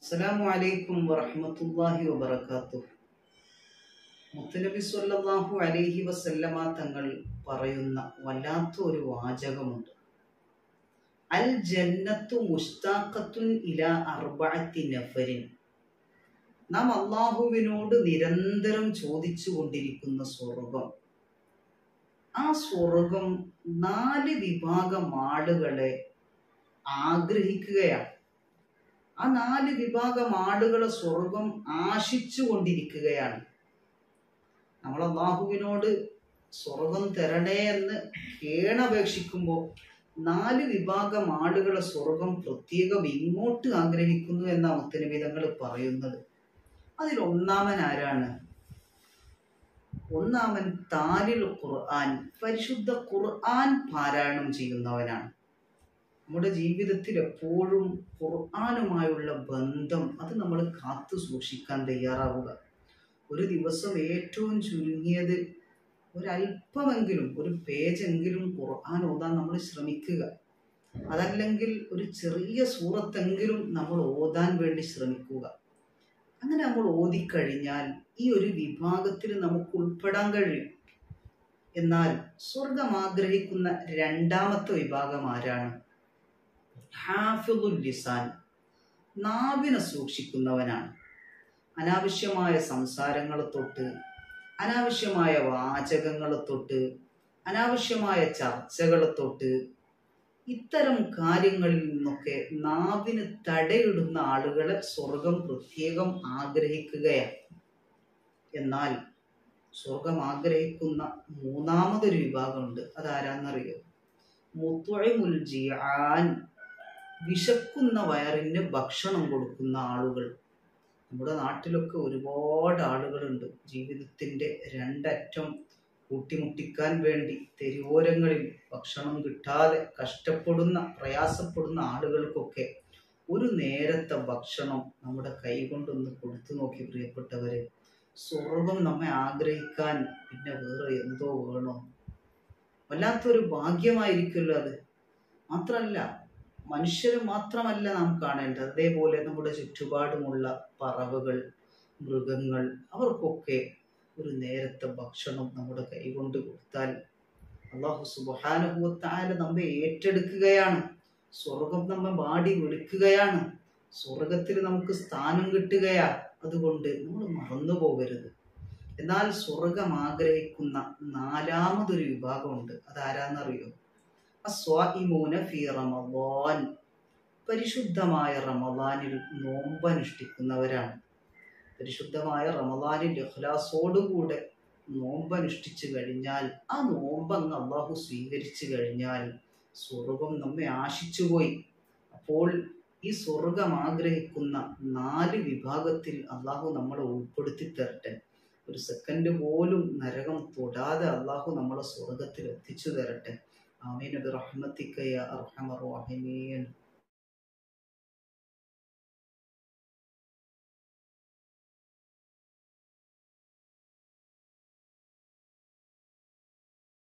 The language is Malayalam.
അസ്സലാമു അലൈക്കും വറഹ്മത്തുള്ളാഹി വബറകാതുഹു മുത്തനബി സ്വല്ലല്ലാഹു അലൈഹി വസല്ലമ തങ്ങൾ പറയുന്ന വല്ലാത്ത ഒരു വാചകമുണ്ട് അൽ ജന്നത്തു മുസ്താഖത്തുൻ ഇല അർബഅത്തി നഫരിൻ നാം അള്ളാഹുവിനോട് നിരന്തരം ചോദിച്ചു കൊണ്ടിരിക്കുന്ന സ്വർഗം ആ സ്വർഗം നാല് വിഭാഗം ആളുകളെ ആഗ്രഹിക്കുകയാണ് ആ നാല് വിഭാഗം ആളുകളെ സ്വർഗം ആശിച്ചു കൊണ്ടിരിക്കുകയാണ് നമ്മൾ അള്ളാഹുവിനോട് സ്വർഗം തരണേ എന്ന് കേണപേക്ഷിക്കുമ്പോൾ നാല് വിഭാഗം ആളുകളെ സ്വർഗം പ്രത്യേകം ഇങ്ങോട്ട് ആഗ്രഹിക്കുന്നു എന്ന മുത്തനബിതങ്ങൾ പറയുന്നത് അതിൽ ഒന്നാമൻ ആരാണ് ഒന്നാമൻ താലിൽ ഖുർആൻ പരിശുദ്ധ ഖുർആൻ പാരായണം ചെയ്യുന്നവനാണ് നമ്മുടെ ജീവിതത്തിൽ എപ്പോഴും ഖുർആാനുമായുള്ള ബന്ധം അത് നമ്മൾ കാത്തു സൂക്ഷിക്കാൻ തയ്യാറാവുക ഒരു ദിവസം ഏറ്റവും ചുരുങ്ങിയത് ഒരല്പമെങ്കിലും ഒരു പേജെങ്കിലും ഖുർആൻ ഓതാൻ നമ്മൾ ശ്രമിക്കുക അതല്ലെങ്കിൽ ഒരു ചെറിയ സൂറത്തെങ്കിലും നമ്മൾ ഓതാൻ വേണ്ടി ശ്രമിക്കുക അങ്ങനെ നമ്മൾ ഓതിക്കഴിഞ്ഞാൽ ഈ ഒരു വിഭാഗത്തിൽ നമുക്ക് ഉൾപ്പെടാൻ കഴിയും എന്നാൽ സ്വർഗം ആഗ്രഹിക്കുന്ന രണ്ടാമത്തെ വിഭാഗം ആരാണ് ഹാഫിദുൽ ലിസാൻ നാവിനെ സൂക്ഷിക്കുന്നവനാണ് അനാവശ്യമായ സംസാരങ്ങളെ തൊട്ട് അനാവശ്യമായ വാചകങ്ങളെ തൊട്ട് അനാവശ്യമായ ചർച്ചകളെ തൊട്ട് ഇത്തരം കാര്യങ്ങളിൽ നിന്നൊക്കെ നാവിന് തടയിടുന്ന ആളുകളെ സ്വർഗം പ്രത്യേകം ആഗ്രഹിക്കുകയാണ് എന്നാൽ സ്വർഗം ആഗ്രഹിക്കുന്ന മൂന്നാമതൊരു വിഭാഗമുണ്ട് അതാരാന്നറിയോ മുത്തുഴമുൽ ജിയാൻ വിശക്കുന്ന വയറിന് ഭക്ഷണം കൊടുക്കുന്ന ആളുകൾ നമ്മുടെ നാട്ടിലൊക്കെ ഒരുപാട് ആളുകളുണ്ട് ജീവിതത്തിൻ്റെ രണ്ടറ്റം കൂട്ടിമുട്ടിക്കാൻ വേണ്ടി തെരുവോരങ്ങളിൽ ഭക്ഷണം കിട്ടാതെ കഷ്ടപ്പെടുന്ന പ്രയാസപ്പെടുന്ന ആളുകൾക്കൊക്കെ ഒരു നേരത്തെ ഭക്ഷണം നമ്മുടെ കൈകൊണ്ടൊന്ന് കൊടുത്തു നോക്കി പ്രിയപ്പെട്ടവരെ സ്വർഗം നമ്മെ ആഗ്രഹിക്കാൻ പിന്നെ വേറെ എന്തോ വേണോ വല്ലാത്തൊരു ഭാഗ്യമായിരിക്കുമല്ലോ അത് മാത്രമല്ല മനുഷ്യർ മാത്രമല്ല നാം കാണേണ്ടത് അതേപോലെ നമ്മുടെ ചുറ്റുപാടുമുള്ള പറവകൾ മൃഗങ്ങൾ അവർക്കൊക്കെ ഒരു നേരത്തെ ഭക്ഷണം നമ്മുടെ കൈകൊണ്ട് കൊടുത്താൽ അള്ളാഹു സുബാനുഭവത്തായ നമ്മെ ഏറ്റെടുക്കുകയാണ് സ്വർഗം നമ്മെ വാടി വിളിക്കുകയാണ് സ്വർഗത്തിൽ നമുക്ക് സ്ഥാനം കിട്ടുകയാ അതുകൊണ്ട് നമ്മൾ മറന്നു പോകരുത് എന്നാൽ സ്വർഗം ആഗ്രഹിക്കുന്ന നാലാമതൊരു വിഭാഗമുണ്ട് അതാരാന്നറിയോ അസ്വാഇമൂന ഫി റമദാൻ പരിശുദ്ധമായ റമദാനിൽ നോമ്പനുഷ്ഠിക്കുന്നവരാണ് പരിശുദ്ധമായ റമദാനിൽ ഇഖ്ലാസോടുകൂടെ നോമ്പനുഷ്ഠിച്ചു കഴിഞ്ഞാൽ ആ നോമ്പ് അങ്ങ് അള്ളാഹു സ്വീകരിച്ചു കഴിഞ്ഞാൽ സ്വർഗം നമ്മെ ആശിച്ചുപോയി അപ്പോൾ ഈ സ്വർഗം ആഗ്രഹിക്കുന്ന നാല് വിഭാഗത്തിൽ അള്ളാഹു നമ്മളെ ഉൾപ്പെടുത്തി തരട്ടെ ഒരു സെക്കൻഡ് പോലും നരകം തൊടാതെ അള്ളാഹു നമ്മളെ സ്വർഗത്തിൽ എത്തിച്ചു തരട്ടെ ആമീൻ ബിറഹ്മത്തിക്ക യാ അർഹമർ റഹീമീൻ